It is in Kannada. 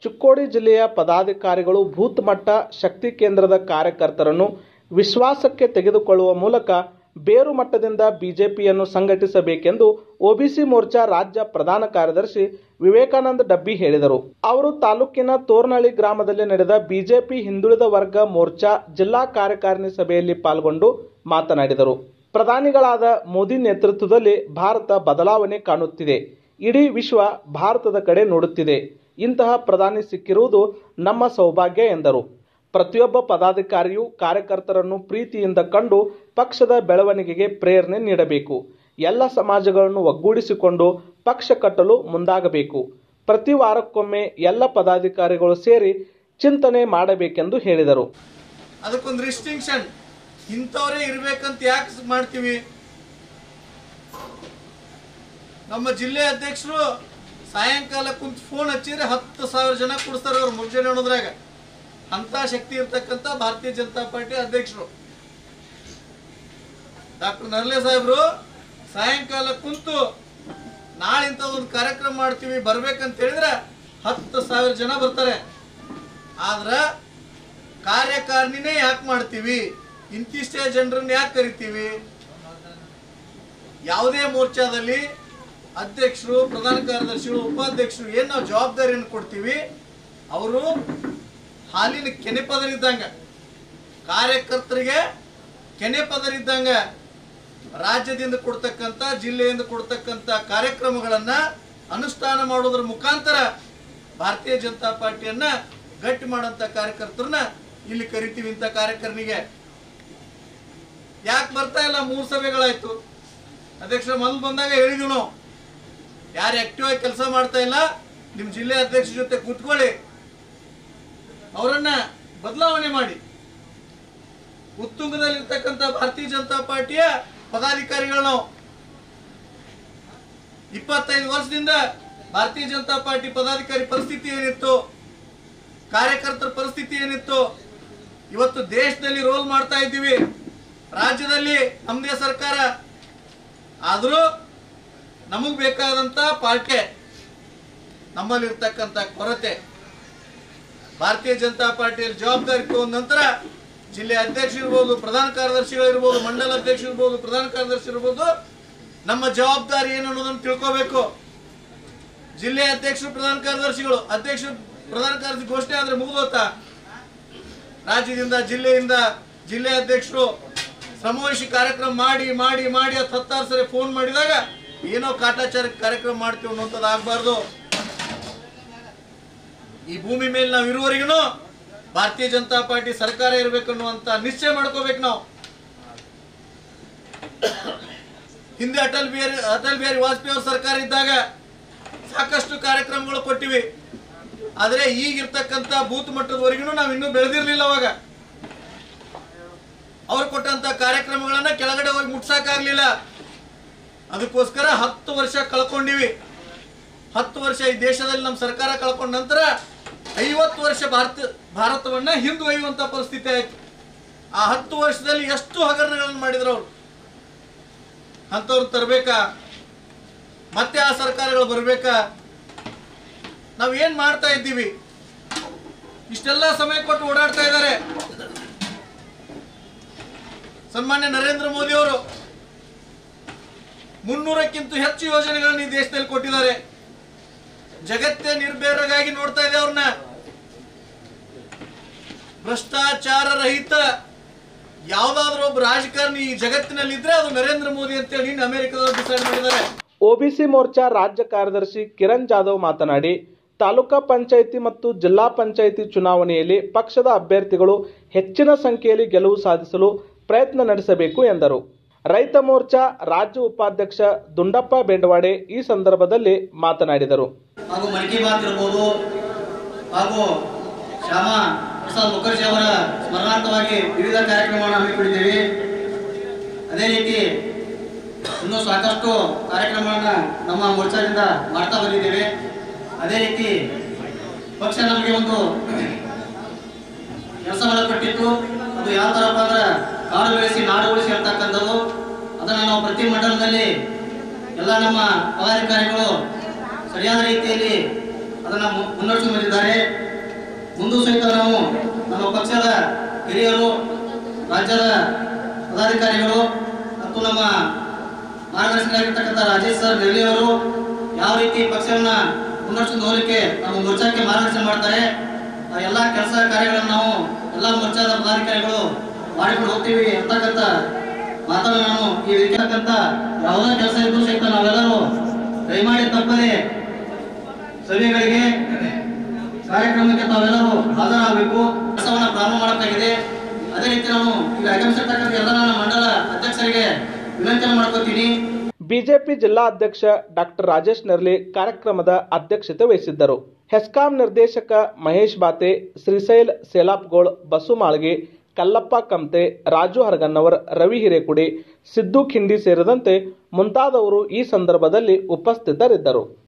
ಚಿಕ್ಕೋಡಿ ಜಿಲ್ಲೆಯ ಪದಾಧಿಕಾರಿಗಳು ಬೂತ್ ಮಟ್ಟ ಶಕ್ತಿ ಕೇಂದ್ರದ ಕಾರ್ಯಕರ್ತರನ್ನು ವಿಶ್ವಾಸಕ್ಕೆ ತೆಗೆದುಕೊಳ್ಳುವ ಮೂಲಕ ಬೇರು ಮಟ್ಟದಿಂದ ಬಿಜೆಪಿಯನ್ನು ಸಂಘಟಿಸಬೇಕೆಂದು ಒಬಿಸಿ ಮೋರ್ಚಾ ರಾಜ್ಯ ಪ್ರಧಾನ ಕಾರ್ಯದರ್ಶಿ ವಿವೇಕಾನಂದ ಡಬ್ಬಿ ಹೇಳಿದರು ಅವರು ತಾಲೂಕಿನ ತೋರ್ನಳ್ಳಿ ಗ್ರಾಮದಲ್ಲಿ ನಡೆದ ಬಿಜೆಪಿ ಹಿಂದುಳಿದ ವರ್ಗ ಮೋರ್ಚಾ ಜಿಲ್ಲಾ ಕಾರ್ಯಕಾರಿಣಿ ಸಭೆಯಲ್ಲಿ ಪಾಲ್ಗೊಂಡು ಮಾತನಾಡಿದರು ಪ್ರಧಾನಿಗಳಾದ ಮೋದಿ ನೇತೃತ್ವದಲ್ಲಿ ಭಾರತ ಬದಲಾವಣೆ ಕಾಣುತ್ತಿದೆ ಇಡೀ ವಿಶ್ವ ಭಾರತದ ಕಡೆ ನೋಡುತ್ತಿದೆ ಇಂತಹ ಪ್ರಧಾನಿ ಸಿಕ್ಕಿರುವುದು ನಮ್ಮ ಸೌಭಾಗ್ಯ ಎಂದರು ಪ್ರತಿಯೊಬ್ಬ ಪದಾಧಿಕಾರಿಯು ಕಾರ್ಯಕರ್ತರನ್ನು ಪ್ರೀತಿಯಿಂದ ಕಂಡು ಪಕ್ಷದ ಬೆಳವಣಿಗೆಗೆ ಪ್ರೇರಣೆ ನೀಡಬೇಕು ಎಲ್ಲ ಸಮಾಜಗಳನ್ನು ಒಗ್ಗೂಡಿಸಿಕೊಂಡು ಪಕ್ಷ ಕಟ್ಟಲು ಮುಂದಾಗಬೇಕು ಪ್ರತಿ ವಾರಕ್ಕೊಮ್ಮೆ ಎಲ್ಲ ಪದಾಧಿಕಾರಿಗಳು ಸೇರಿ ಚಿಂತನೆ ಮಾಡಬೇಕೆಂದು ಹೇಳಿದರು ಅದಕ್ಕೊಂದು ರಿಸ್ಟ್ರಿಕ್ಷನ್ ಇಂಥವರೇ ಇರ್ಬೇಕಂತ ಯಾಕೆ ಮಾಡ್ತೀವಿ ನಮ್ಮ ಜಿಲ್ಲೆ ಅಧ್ಯಕ್ಷರು ಸಾಯಂಕಾಲ ಕುಂತ ಫೋನ್ ಹಚ್ಚಿದ್ರೆ ಹತ್ತು ಸಾವಿರ ಜನ ಕುಡಿಸ್ತಾರೆ ಅವ್ರು ಮುಂಜಾನೆ ಅನ್ನೋದ್ರಾಗ ಅಂತ ಶಕ್ತಿ ಇರ್ತಕ್ಕಂಥ ಭಾರತೀಯ ಜನತಾ ಪಾರ್ಟಿ ಅಧ್ಯಕ್ಷರು ಡಾಕ್ಟರ್ ನರ್ಲೆ ಸಾಹೇಬ್ರು ಸಾಯಂಕಾಲ ಕುಂತು ನಾಳೆ ಇಂಥದ್ದೊಂದು ಕಾರ್ಯಕ್ರಮ ಮಾಡ್ತೀವಿ ಬರ್ಬೇಕಂತ ಹೇಳಿದ್ರೆ ಹತ್ತು ಸಾವಿರ ಜನ ಬರ್ತಾರೆ ಆದ್ರ ಕಾರ್ಯಕಾರಿಣಿನೇ ಯಾಕೆ ಮಾಡ್ತೀವಿ ಇಂತಿಷ್ಟೇ ಜನರನ್ನ ಯಾಕೆ ಕರಿತೀವಿ ಯಾವುದೇ ಮೋರ್ಚಾದಲ್ಲಿ ಅಧ್ಯಕ್ಷರು ಪ್ರಧಾನ ಕಾರ್ಯದರ್ಶಿಗಳು ಉಪಾಧ್ಯಕ್ಷರು ಏನ್ ನಾವು ಜವಾಬ್ದಾರಿಯನ್ನು ಕೊಡ್ತೀವಿ ಅವರು ಹಾಲಿನ ಕೆನೆ ಪದರಿದ್ದಂಗ ಕಾರ್ಯಕರ್ತರಿಗೆ ಕೆನೆ ಪದರಿದ್ದಂಗ ರಾಜ್ಯದಿಂದ ಕೊಡ್ತಕ್ಕಂಥ ಜಿಲ್ಲೆಯಿಂದ ಕೊಡ್ತಕ್ಕಂಥ ಕಾರ್ಯಕ್ರಮಗಳನ್ನ ಅನುಷ್ಠಾನ ಮಾಡೋದ್ರ ಮುಖಾಂತರ ಭಾರತೀಯ ಜನತಾ ಪಾರ್ಟಿಯನ್ನ ಗಟ್ಟಿ ಮಾಡೋಂಥ ಕಾರ್ಯಕರ್ತರನ್ನ ಇಲ್ಲಿ ಕರಿತೀವಿ ಇಂಥ ಕಾರ್ಯಕರ್ನಿಗೆ ಯಾಕೆ ಬರ್ತಾ ಇಲ್ಲ ಮೂರು ಸಭೆಗಳಾಯ್ತು ಅಧ್ಯಕ್ಷರ ಮೊದಲು ಬಂದಾಗ ಹೇಳಿದ್ವಿ ನಾವು ಯಾರು ಆಕ್ಟಿವ್ ಆಗಿ ಕೆಲಸ ಮಾಡ್ತಾ ಇಲ್ಲ ನಿಮ್ಮ ಜಿಲ್ಲೆ ಅಧ್ಯಕ್ಷರ ಜೊತೆ ಕೂತ್ಕೊಳ್ಳಿ ಅವರನ್ನ ಬದಲಾವಣೆ ಮಾಡಿ ಉತ್ತುಂಗದಲ್ಲಿರ್ತಕ್ಕಂಥ ಭಾರತೀಯ ಜನತಾ ಪಾರ್ಟಿಯ ಪದಾಧಿಕಾರಿಗಳು ನಾವು ಇಪ್ಪತ್ತೈದು ವರ್ಷದಿಂದ ಭಾರತೀಯ ಜನತಾ ಪಾರ್ಟಿ ಪದಾಧಿಕಾರಿ ಪರಿಸ್ಥಿತಿ ಏನಿತ್ತು ಕಾರ್ಯಕರ್ತರ ಪರಿಸ್ಥಿತಿ ಏನಿತ್ತು ಇವತ್ತು ದೇಶದಲ್ಲಿ ರೋಲ್ ಮಾಡ್ತಾ ಇದ್ದೀವಿ ರಾಜ್ಯದಲ್ಲಿ ನಮ್ಮದೇ ಸರ್ಕಾರ ಆದರೂ ನಮಗ್ ಬೇಕಾದಂತ ಪಾರ್ಟಿ ನಮ್ಮಲ್ಲಿರ್ತಕ್ಕಂಥ ಕೊರತೆ ಭಾರತೀಯ ಜನತಾ ಪಾರ್ಟಿಯಲ್ಲಿ ಜವಾಬ್ದಾರಿ ತಗೊಂಡ ನಂತರ ಜಿಲ್ಲೆ ಅಧ್ಯಕ್ಷ ಇರ್ಬೋದು ಪ್ರಧಾನ ಕಾರ್ಯದರ್ಶಿಗಳು ಇರ್ಬೋದು ಮಂಡಲ ಅಧ್ಯಕ್ಷ ಇರ್ಬೋದು ಪ್ರಧಾನ ಕಾರ್ಯದರ್ಶಿ ಇರ್ಬೋದು ನಮ್ಮ ಜವಾಬ್ದಾರಿ ಏನು ಅನ್ನೋದನ್ನು ತಿಳ್ಕೋಬೇಕು ಜಿಲ್ಲೆ ಅಧ್ಯಕ್ಷರು ಪ್ರಧಾನ ಕಾರ್ಯದರ್ಶಿಗಳು ಅಧ್ಯಕ್ಷರು ಪ್ರಧಾನ ಕಾರ್ಯದರ್ಶಿ ಘೋಷಣೆ ಆದ್ರೆ ಮುಗಿದೋತಾ ರಾಜ್ಯದಿಂದ ಜಿಲ್ಲೆಯಿಂದ ಜಿಲ್ಲೆ ಅಧ್ಯಕ್ಷರು ಶ್ರಮವಹಿಸಿ ಕಾರ್ಯಕ್ರಮ ಮಾಡಿ ಮಾಡಿ ಮಾಡಿ ಹತ್ತು ಹತ್ತಾರು ಸರಿ ಫೋನ್ ಮಾಡಿದಾಗ ಏನೋ ಕಾಟಾಚಾರ ಕಾರ್ಯಕ್ರಮ ಮಾಡ್ತೀವಿ ಅನ್ನೋಂಥದ್ದು ಆಗ್ಬಾರ್ದು ಈ ಭೂಮಿ ಮೇಲೆ ನಾವು ಇರುವವರೆಗೂ ಭಾರತೀಯ ಜನತಾ ಪಾರ್ಟಿ ಸರ್ಕಾರ ಇರಬೇಕು ಅನ್ನುವಂತ ನಿಶ್ಚಯ ಮಾಡ್ಕೋಬೇಕು ನಾವು ಹಿಂದೆ ಅಟಲ್ ಬಿಹಾರಿ ಅಟಲ್ ಬಿಹಾರಿ ವಾಜಪೇಯಿ ಅವ್ರ ಸರ್ಕಾರ ಇದ್ದಾಗ ಸಾಕಷ್ಟು ಕಾರ್ಯಕ್ರಮಗಳು ಕೊಟ್ಟಿವಿ ಆದ್ರೆ ಈಗಿರ್ತಕ್ಕಂಥ ಬೂತ್ ಮಟ್ಟದವರೆಗೂ ನಾವು ಇನ್ನೂ ಬೆಳೆದಿರ್ಲಿಲ್ಲ ಅವಾಗ ಅವ್ರು ಕೊಟ್ಟಂತ ಕಾರ್ಯಕ್ರಮಗಳನ್ನ ಕೆಳಗಡೆ ಹೋಗಿ ಮುಟ್ಸಕ್ಕಾಗ್ಲಿಲ್ಲ ಅದಕ್ಕೋಸ್ಕರ ಹತ್ತು ವರ್ಷ ಕಳ್ಕೊಂಡಿವಿ ಹತ್ತು ವರ್ಷ ಈ ದೇಶದಲ್ಲಿ ನಮ್ಮ ಸರ್ಕಾರ ಕಳ್ಕೊಂಡ ನಂತರ ಐವತ್ತು ವರ್ಷ ಭಾರತ ಭಾರತವನ್ನ ಹಿಂದೆ ಒಯ್ಯುವಂತ ಪರಿಸ್ಥಿತಿ ಆಯ್ತು ಆ ಹತ್ತು ವರ್ಷದಲ್ಲಿ ಎಷ್ಟು ಹಗರಣಗಳನ್ನು ಮಾಡಿದ್ರು ಅವರು ಅಂಥವ್ರು ತರಬೇಕಾ ಮತ್ತೆ ಆ ಸರ್ಕಾರಗಳು ಬರ್ಬೇಕಾ ನಾವ್ ಏನ್ ಮಾಡ್ತಾ ಇದ್ದೀವಿ ಇಷ್ಟೆಲ್ಲ ಸಮಯ ಕೊಟ್ಟು ಓಡಾಡ್ತಾ ಇದ್ದಾರೆ ಸನ್ಮಾನ್ಯ ನರೇಂದ್ರ ಮೋದಿ ಅವರು ಮುನ್ನೂರಕ್ಕಿಂತ ಹೆಚ್ಚು ಯೋಜನೆಗಳನ್ನು ಈ ದೇಶದಲ್ಲಿ ಕೊಟ್ಟಿದ್ದಾರೆ ಜಗತ್ತೇ ನಿರ್ಬೇರಗಾಗಿ ನೋಡ್ತಾ ಇದೆ ಅವ್ರನ್ನ ಭ್ರಷ್ಟಾಚಾರ ರಹಿತ ಯಾವ್ದಾದ್ರು ಒಬ್ಬ ರಾಜಕಾರಣಿ ಈ ಜಗತ್ತಿನಲ್ಲಿ ಇದ್ರೆ ಅದು ನರೇಂದ್ರ ಮೋದಿ ಅಂತೇಳಿ ಇನ್ನು ಅಮೆರಿಕದವರು ಡಿಸೈಡ್ ಮಾಡಿದ್ದಾರೆ ಒಬಿಸಿ ಮೋರ್ಚಾ ರಾಜ್ಯ ಕಾರ್ಯದರ್ಶಿ ಕಿರಣ್ ಜಾಧವ್ ಮಾತನಾಡಿ ತಾಲೂಕಾ ಪಂಚಾಯಿತಿ ಮತ್ತು ಜಿಲ್ಲಾ ಪಂಚಾಯಿತಿ ಚುನಾವಣೆಯಲ್ಲಿ ಪಕ್ಷದ ಅಭ್ಯರ್ಥಿಗಳು ಹೆಚ್ಚಿನ ಸಂಖ್ಯೆಯಲ್ಲಿ ಗೆಲುವು ಸಾಧಿಸಲು ಪ್ರಯತ್ನ ನಡೆಸಬೇಕು ಎಂದರು ರೈತ ಮೋರ್ಚಾ ರಾಜ್ಯ ಉಪಾಧ್ಯಕ್ಷ ದುಂಡಪ್ಪ ಬೆಂಡವಾಡೆ ಈ ಸಂದರ್ಭದಲ್ಲಿ ಮಾತನಾಡಿದರು ಹಾಗೂ ಮನ್ ಕಿ ಬಾತ್ ಇರ್ಬೋದು ಹಾಗೂ ಶ್ಯಾಮ ಪ್ರಸಾದ್ ಮುಖರ್ಜಿ ಅವರ ಸ್ಮರಣಾರ್ಥವಾಗಿ ವಿವಿಧ ಕಾರ್ಯಕ್ರಮಗಳನ್ನು ಹಮ್ಮಿಕೊಂಡಿದ್ದೇವೆ ಅದೇ ರೀತಿ ಇನ್ನೂ ಸಾಕಷ್ಟು ಕಾರ್ಯಕ್ರಮಗಳನ್ನು ನಮ್ಮ ಮೋರ್ಚಾದಿಂದ ಮಾಡ್ತಾ ಬಂದಿದ್ದೇವೆ ಅದೇ ರೀತಿ ಪಕ್ಷ ನಮಗೆ ಒಂದು ಕೆಲಸವನ್ನು ಕೊಟ್ಟಿತ್ತು ಅದು ಯಾವ ಥರಪ್ಪ ಅಂದ್ರೆ ಕಾಡು ಬೆಳೆಸಿ ನಾಡು ಉಳಿಸಿ ಅಂತಕ್ಕಂಥದ್ದು ಅದನ್ನು ನಾವು ಪ್ರತಿ ಮಂಡಲದಲ್ಲಿ ಎಲ್ಲ ನಮ್ಮ ಪದಾಧಿಕಾರಿಗಳು ಸರಿಯಾದ ರೀತಿಯಲ್ಲಿ ಅದನ್ನು ಮುನ್ನಡೆಸಿಕೊಂಡು ಬಂದಿದ್ದಾರೆ ಮುಂದೂ ಸಹಿತ ನಾವು ನಮ್ಮ ಪಕ್ಷದ ಹಿರಿಯರು ರಾಜ್ಯದ ಪದಾಧಿಕಾರಿಗಳು ಮತ್ತು ನಮ್ಮ ಮಾರ್ಗದರ್ಶಕರಾಗಿರ್ತಕ್ಕಂಥ ರಾಜೇಶ್ ಸರ್ ನೆಲ್ಲಿ ಅವರು ಯಾವ ರೀತಿ ಪಕ್ಷವನ್ನ ಮುನ್ನಡೆಸಿಕೊಂಡು ಹೋಗಲಿಕ್ಕೆ ನಮ್ಮ ಮೋರ್ಚಾಕ್ಕೆ ಮಾರ್ಗದರ್ಶನ ಮಾಡ್ತಾರೆ ಆ ಎಲ್ಲ ಕೆಲಸ ಕಾರ್ಯಗಳನ್ನು ನಾವು ಎಲ್ಲ ಮೋರ್ಚಾದ ಪದಾಧಿಕಾರಿಗಳು ಮಾಡಿಕೊಂಡು ಹೋಗ್ತೀವಿ ಅಂತಕ್ಕಂಥ ಮಾತನ್ನು ನಾನು ಈ ವೇದಿಕೆಯಕ್ಕಂತ ಯಾವುದೇ ಕೆಲಸ ಇದ್ದು ಸಹಿತ ನಾವೆಲ್ಲರೂ ದಯಮಾಡಿ ತಪ್ಪದೆ ಸಭೆಗಳಿಗೆ ಕಾರ್ಯಕ್ರಮಕ್ಕೆ ತಾವೆಲ್ಲರೂ ಹಾಜರಾಗಬೇಕು ಕೆಲಸವನ್ನ ಪ್ರಾರಂಭ ಮಾಡಬೇಕಾಗಿದೆ ಅದೇ ರೀತಿ ನಾನು ಈಗ ಆಗಮಿಸಿರ್ತಕ್ಕಂಥ ಎಲ್ಲ ನನ್ನ ಮಂಡಲ ಅಧ್ಯಕ್ಷರಿಗೆ ವಿನಂತಿಯನ್ನು ಮಾಡ್ಕೋತೀನಿ ಬಿಜೆಪಿ ಜಿಲ್ಲಾ ಅಧ್ಯಕ್ಷ ಡಾಕ್ಟರ್ ರಾಜೇಶ್ ನೆರ್ಲಿ ಕಾರ್ಯಕ್ರಮದ ಅಧ್ಯಕ್ಷತೆ ವಹಿಸಿದ್ದರು ಹೆಸ್ಕಾಂ ನಿರ್ದೇಶಕ ಮಹೇಶ್ ಬಾತೆ ಶ್ರೀಶೈಲ್ ಸೇಲಾಪ್ಗೋಳ್ ಬಸು ಮಾಳ್ಗೆ ಕಲ್ಲಪ್ಪ ಕಮ್ತೆ ರಾಜು ಹರಗನ್ನವರ್ ರವಿ ಹಿರೇಕುಡಿ ಸಿದ್ದು ಖಿಂಡಿ ಸೇರಿದಂತೆ ಮುಂತಾದವರು ಈ ಸಂದರ್ಭದಲ್ಲಿ ಉಪಸ್ಥಿತರಿದ್ದರು